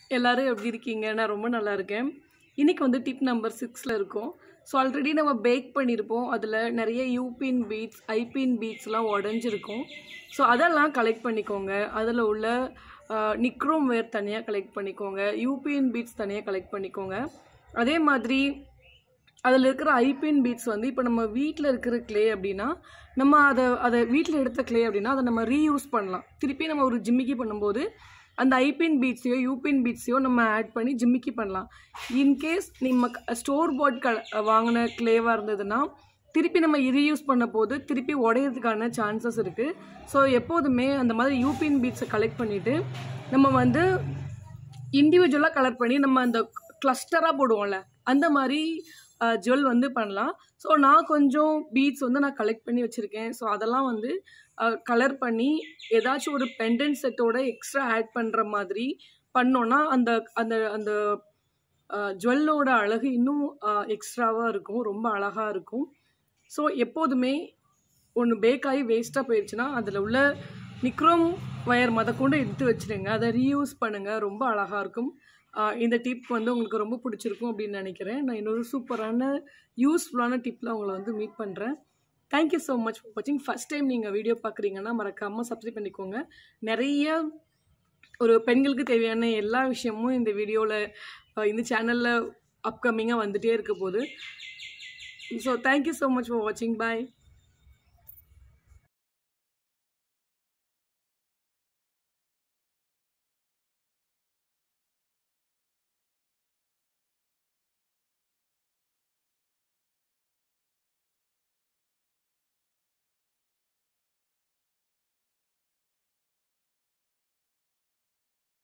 எல்லாரும் எப்படி இருக்கீங்க நான் ரொம்ப நல்லா இருக்கேன் இன்னைக்கு வந்து டிப் நம்பர் சிக்ஸில் இருக்கோம் ஸோ ஆல்ரெடி நம்ம பேக் பண்ணியிருப்போம் அதில் நிறைய யூபின் பீட்ஸ் ஐபின் பீட்ஸ்லாம் உடஞ்சிருக்கும் ஸோ அதெல்லாம் கலெக்ட் பண்ணிக்கோங்க அதில் உள்ள நிக்ரோம் வேர் தனியாக கலெக்ட் பண்ணிக்கோங்க யூபின் பீட்ஸ் தனியாக கலெக்ட் பண்ணிக்கோங்க அதே மாதிரி அதில் இருக்கிற ஐபின் பீட்ஸ் வந்து இப்போ நம்ம வீட்டில் இருக்கிற க்ளே அப்படின்னா நம்ம அதை அதை வீட்டில் எடுத்த க்ளே அப்படின்னா அதை நம்ம ரீயூஸ் பண்ணலாம் திருப்பி நம்ம ஒரு ஜிம்மிக்கி பண்ணும்போது அந்த ஐபின் பீட்ஸையோ யூபின் பீட்ஸையோ நம்ம ஆட் பண்ணி ஜிம்மிக்கி பண்ணலாம் இன்கேஸ் நம்ம ஸ்டோர் போர்ட் க வாங்கின க்ளேவாக இருந்ததுன்னா திருப்பி நம்ம ரீயூஸ் பண்ண போது திருப்பி உடையிறதுக்கான சான்சஸ் இருக்குது ஸோ எப்போதுமே அந்த மாதிரி யூபின் பீட்ஸை கலெக்ட் பண்ணிவிட்டு நம்ம வந்து இண்டிவிஜுவலாக கலர் பண்ணி நம்ம அந்த கிளஸ்டராக போடுவோம்ல அந்த மாதிரி ஜுவல் வந்து பண்ணலாம் ஸோ நான் கொஞ்சம் பீட்ஸ் வந்து நான் கலெக்ட் பண்ணி வச்சுருக்கேன் ஸோ அதெல்லாம் வந்து கலர் பண்ணி ஏதாச்சும் ஒரு பெண்டன்ட் செட்டோட எக்ஸ்ட்ரா ஆட் பண்ணுற மாதிரி பண்ணோன்னா அந்த அந்த அந்த ஜுவல்லோட அழகு இன்னும் எக்ஸ்ட்ராவாக இருக்கும் ரொம்ப அழகாக இருக்கும் ஸோ எப்போதுமே ஒன்று பேக் ஆகி வேஸ்ட்டாக போயிடுச்சுன்னா அதில் உள்ள நிக்ரோம் ஒயர் மத கொண்டு எடுத்து வச்சுருங்க அதை ரீயூஸ் பண்ணுங்கள் ரொம்ப அழகாக இருக்கும் இந்த டிப் வந்து உங்களுக்கு ரொம்ப பிடிச்சிருக்கும் அப்படின்னு நினைக்கிறேன் நான் இன்னொரு சூப்பரான யூஸ்ஃபுல்லான டிப்பில் உங்களை வந்து மீட் பண்ணுறேன் தேங்க்யூ ஸோ மச் ஃபார் வாட்சிங் ஃபஸ்ட் டைம் நீங்கள் வீடியோ பார்க்குறீங்கன்னா மறக்காமல் சப்ஸ்கிரைப் பண்ணிக்கோங்க நிறைய ஒரு பெண்களுக்கு தேவையான எல்லா விஷயமும் இந்த வீடியோவில் இந்த சேனலில் அப்கமிங்காக வந்துகிட்டே இருக்க போது so thank you so much for வாட்சிங் பாய்